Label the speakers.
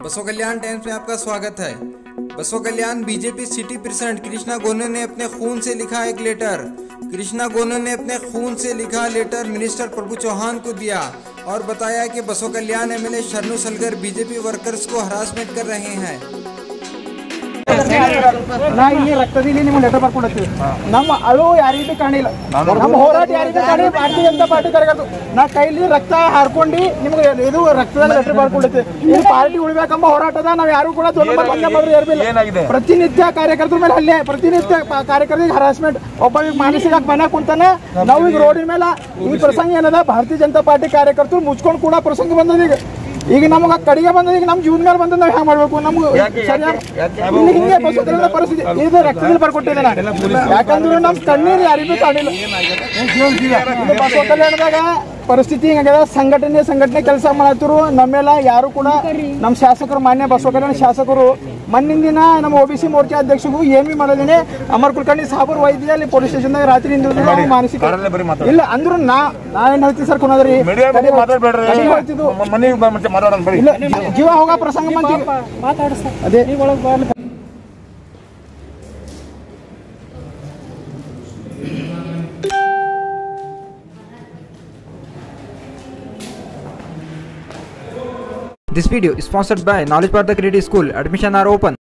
Speaker 1: बसो कल्याण टाइम्स में आपका स्वागत है Basavakalyan BJP city president Krishna Gonu ने अपने खून से लिखा एक लेटर कृष्णा गोनू ने अपने खून से लिखा लेटर मिनिस्टर प्रभु चौहान को दिया और बताया कि Basavakalyan MLA Sharanu Salgar BJP workers को हरासमेंट कर रहे हैं
Speaker 2: ನಾ ಇಲ್ಲಿ ರಕ್ತದಲ್ಲಿ ನಿಮ್ಗೆ ಲೆಟರ್ ಬರ್ಕೊಡತ್ತೀವಿ ನಮ್ಮ ಅಳು ಯಾರಿಗೂ ಕಾಣಿಲ್ಲ ನಮ್ಮ ಹೋರಾಟ ಯಾರಿಗೂ ಕಾಣಿ ಭಾರತೀಯ ಜನತಾ ಪಾರ್ಟಿ ಕಾರ್ಯಕರ್ತರು ನಾ ಕೈಲಿ ರಕ್ತ ಹಾರ್ಕೊಂಡು ನಿಮ್ಗೆ ಇದು ರಕ್ತದಲ್ಲಿ ಲೆಟರ್ ಬರ್ಕೊಡತ್ತೀವಿ ಈ ಪಾರ್ಟಿ ಉಳಿಬೇಕೆಂಬ ಹೋರಾಟದ ನಾವು ಯಾರು ಕೂಡ ದೊಡ್ಡ ಬಂದ ಬಂದ್ರೆ ಇರಲಿಲ್ಲ ಪ್ರತಿನಿತ್ಯ ಕಾರ್ಯಕರ್ತರ ಮೇಲೆ ಹಲ್ಲೆ ಪ್ರತಿನಿತ್ಯ ಪ- ಕಾರ್ಯಕರ್ತರಿಗೆ ಹರಾಸ್ಮೆಂಟ್ ಒಬ್ಬ ಈಗ ಮಾನಸಿಕ ಮನೆ ಕುಂತಾನ ನಾವು ಈಗ ರೋಡಿನ ಮೇಲೆ ಈ ಪ್ರಸಂಗ ಏನದ ಭಾರತೀಯ ಜನತಾ ಪಾರ್ಟಿ ಕಾರ್ಯಕರ್ತರು ಮುಚ್ಕೊಂಡು ಕೂಡ ಪ್ರಸಂಗ ಬಂದದ ಈಗ ಈಗ ನಮಗೆ ಕಡೆಗೆ ಬಂದದ ಈಗ ನಮ್ಮ ಜೀವನ ಮೇಲೆ ಬಂದದ ನಾವು ಹೆಂಗ್ ಮಾಡ್ಬೇಕು ನಮ್ಗೆ ಸರಿಯಾಗಿ ಇಲ್ಲಿ ಹಿಂಗೆ ಬಸ್ಸು ಕರೆದ ಪರಿಸ್ಥಿತಿ ಇದು ರಕ್ತದಲ್ಲಿ ಬರ್ಕೊಟ್ಟಿದೆ ನಾನು ಯಾಕಂದ್ರೆ ನಮ್ಮ ಕಣ್ಣೀರು ಯಾರಿಗೂ ಕಾಣಿಲ್ಲ ಇದು ಬಸವ ಕಲ್ಯಾಣದಾಗ ಪರಿಸ್ಥಿತಿ ಹಿಂಗಾಗ್ಯದ ಸಂಘಟನೆ ಸಂಘಟನೆ ಕೆಲಸ ಮಾಡತ್ತರು ನಮ್ಮೆಲ್ಲ ಯಾರು ಕೂಡ ನಮ್ಮ ಶಾಸಕರು ಮಾನ್ಯ ಬಸವ ಕಲ್ಯಾಣ ಶಾಸಕರು ಮಣ್ಣಿನ ದಿನ ನಮ್ಮ ಒ ಬಿ ಸಿ ಮೋರ್ಚಾ ಅಧ್ಯಕ್ಷಗೂ ಏಮಿ ಮಾಡೋದೇನೆ ಅಮರ್ ಕುಲಕರ್ಣಿ ಸಾಬರ್ ವೈದ್ಯ ಅಲ್ಲಿ ಪೊಲೀಸ್ ಸ್ಟೇಷನ್ದಾಗ ರಾತ್ರಿ ನಿಂತಿದ್ರು ನಾವು ಮಾನಸಿಕ ಇಲ್ಲ ಅಂದ್ರು ನಾ ನಾವೇನ್ ಹೇಳ್ತೀವಿ ಸರ್ ಕುನಾದ್ರಿ
Speaker 3: ಮೀಡಿಯಾ ಬಗ್ಗೆ ಮಾತಾಡ್ಬೇಡ್ರಿ
Speaker 2: ಹೇಳ್ತಿದ್ವು
Speaker 3: ಮನೆಗೆ ಮತ್ತೆ ಮಾತಾಡೋಣ ಬರೀ
Speaker 2: ಇಲ್ಲ ಜೀವ ಹೋಗೋ ಪ್ರಸಂಗ ಬಂತೀವಿ ಅದೇ
Speaker 1: This video is sponsored by Knowledge Partha Creative School. Admission are open.